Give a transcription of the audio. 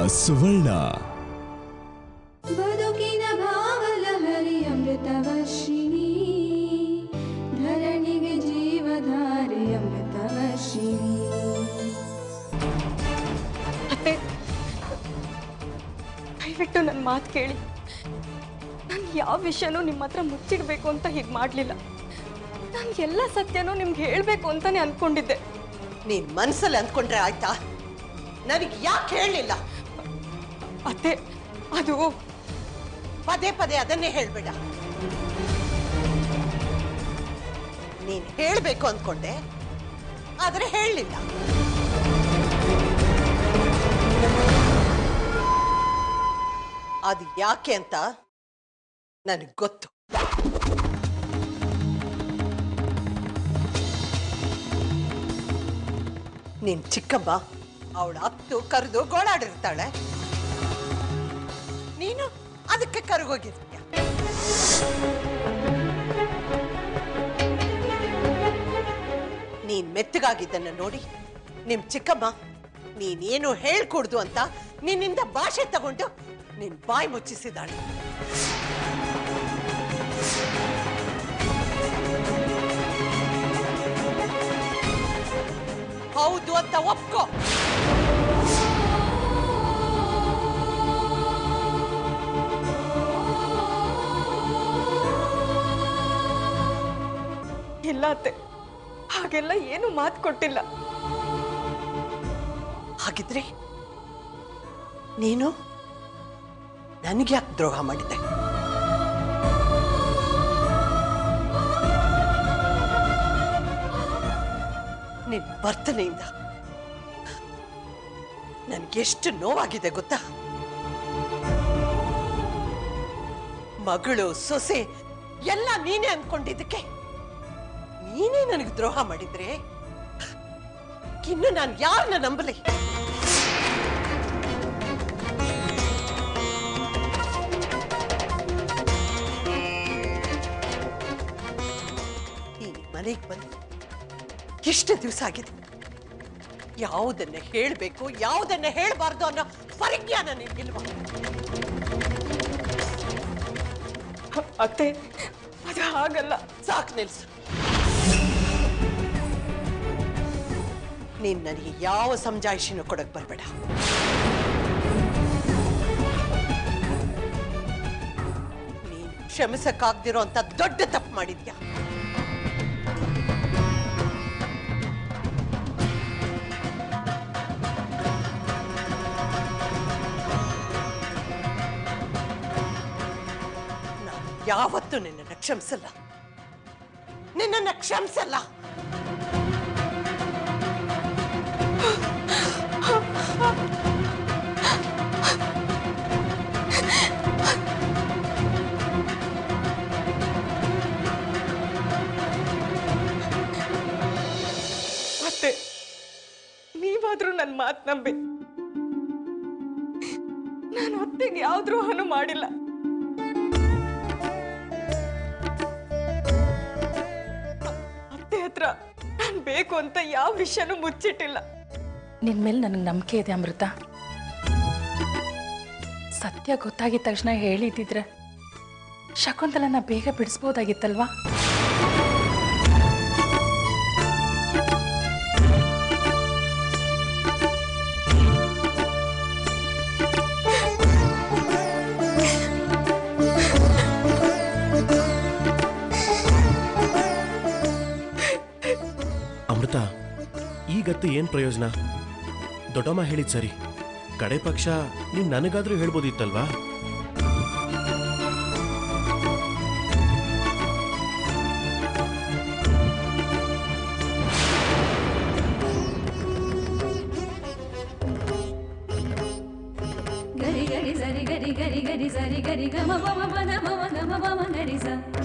ಸುವರ್ಣ ಬದುಕಿನ ಭಾವಲಹರಿ ಅಮೃತವರ್ಷಿಣಿ ಧರಣಿಗೆ ಜೀವಧಾರೆ ಅಮೃತವರ್ಷಿಣಿ ಅತ್ತೆ ದಯವಿಟ್ಟು ನನ್ನ ಮಾತು ಕೇಳಿ ನಾನು ಯಾವ ವಿಷಯನೂ ನಿಮ್ಮ ಹತ್ರ ಮುಚ್ಚಿಡಬೇಕು ಅಂತ ಹೀಗೆ ಮಾಡಲಿಲ್ಲ ನಾನು ಎಲ್ಲ ಸತ್ಯನೂ ನಿಮ್ಗೆ ಹೇಳಬೇಕು ಅಂತಾನೆ ಅಂದ್ಕೊಂಡಿದ್ದೆ ನೀನ್ ಮನ್ಸಲ್ಲಿ ಅಂದ್ಕೊಂಡ್ರೆ ಆಯ್ತಾ ನನಗೆ ಯಾಕೆ ಹೇಳಲಿಲ್ಲ ಅತ್ತೆ ಅದು ಪದೇ ಪದೇ ಅದನ್ನೇ ಹೇಳ್ಬೇಡ ನೀನ್ ಹೇಳ್ಬೇಕು ಅಂದ್ಕೊಂಡೆ ಆದ್ರೆ ಹೇಳಲಿಲ್ಲ ಅದು ಯಾಕೆ ಅಂತ ನನಗೆ ಗೊತ್ತು ನಿನ್ ಚಿಕ್ಕಮ್ಮ ಅವಳ ಅತ್ತು ಕರೆದು ಗೋಳಾಡಿರ್ತಾಳೆ ನೀನು ಅದಕ್ಕೆ ಕರಗೋಗಿರ್ತೀಯ ನೀನ್ ಮೆತ್ತಗಾಗಿದ್ದನ್ನ ನೋಡಿ ನಿಮ್ ಚಿಕ್ಕಮ್ಮ ನೀನೇನು ಹೇಳ್ಕೊಡ್ದು ಅಂತ ನಿನ್ನಿಂದ ಭಾಷೆ ತಗೊಂಡು ನಿನ್ ಬಾಯಿ ಮುಚ್ಚಿಸಿದಾಳೆ ಹೌದು ಅಂತ ಒಪ್ಕೋ ಇಲ್ಲ ಅತ್ತೆ ಹಾಗೆಲ್ಲ ಏನು ಮಾತು ಕೊಟ್ಟಿಲ್ಲ ಹಾಗಿದ್ರೆ ನೀನು ನನಗೆ ಯಾಕೆ ದ್ರೋಹ ಮಾಡಿದೆ ನಿನ್ ವರ್ತನೆಯಿಂದ ನನಗೆಷ್ಟು ನೋವಾಗಿದೆ ಗೊತ್ತಾ ಮಗಳು ಸೊಸೆ ಎಲ್ಲ ನೀನೇ ಅನ್ಕೊಂಡಿದ್ದಕ್ಕೆ ನೀನೇ ನನಗೆ ದ್ರೋಹ ಮಾಡಿದ್ರೆ ಇನ್ನು ನಾನು ಯಾರನ್ನ ನಂಬಲಿ ಈ ಮನೆಗೆ ಬಂದು ಎಷ್ಟು ದಿವಸ ಆಗಿದೆ ಯಾವುದನ್ನ ಹೇಳಬೇಕು ಯಾವುದನ್ನ ಹೇಳಬಾರ್ದು ಅನ್ನೋ ಪರಿಜ್ಞಾನ ನಿನ್ಗಿಲ್ವಾ ಅತ್ತೆ ಅದು ಹಾಗಲ್ಲ ಸಾಕು ನಿಲ್ಸು ನೀನ್ ನನಗೆ ಯಾವ ಸಮಜಾಯಿಷಿನೂ ಕೊಡಕ್ ಬರಬೇಡ ನೀನ್ ಕ್ಷಮಿಸಕ್ಕಾಗ್ದಿರೋ ಅಂತ ದೊಡ್ಡ ತಪ್ಪು ಮಾಡಿದ್ಯಾ ನಾನು ಯಾವತ್ತೂ ನಿನ್ನನ್ನು ಕ್ಷಮಿಸಲ್ಲ ನಿನ್ನನ್ನು ಕ್ಷಮಿಸಲ್ಲ ಅತ್ತೆ ನೀವಾದ್ರೂ ನನ್ನ ಮಾತು ನಂಬಿ ನಾನು ಅತ್ತೆಗೆ ಯಾವ ದ್ರೋಹನೂ ಮಾಡಿಲ್ಲ ಅತ್ತೆ ಹತ್ರ ನಾನು ಬೇಕು ಅಂತ ಯಾವ ವಿಷಯನೂ ಮುಚ್ಚಿಟ್ಟಿಲ್ಲ ನಿನ್ ಮೇಲೆ ನನಗೆ ನಂಬಿಕೆ ಇದೆ ಅಮೃತ ಸತ್ಯ ಗೊತ್ತಾಗಿದ ತಕ್ಷಣ ಹೇಳಿದ್ದಿದ್ರೆ ಶಕುಂತಲನ ಬೇಗ ಬಿಡಿಸ್ಬೋದಾಗಿತ್ತಲ್ವಾ ಅಮೃತ ಈಗತ್ತು ಏನ್ ಪ್ರಯೋಜನ ದೊಡ್ಡಮ್ಮ ಹೇಳಿದ್ ಸರಿ ಕಡೆ ಪಕ್ಷ ನೀನ್ ನನಗಾದ್ರೂ ಹೇಳ್ಬೋದಿತ್ತಲ್ವಾ ಗರಿ ಗರಿ ಸರಿ ಗರಿ ಗರಿ ಗರಿ ಸರಿ ಗರಿ ಗಮ ಪಮ ಪದ ಪಮ ಗಮ ಪಮ ಗರಿ ಸ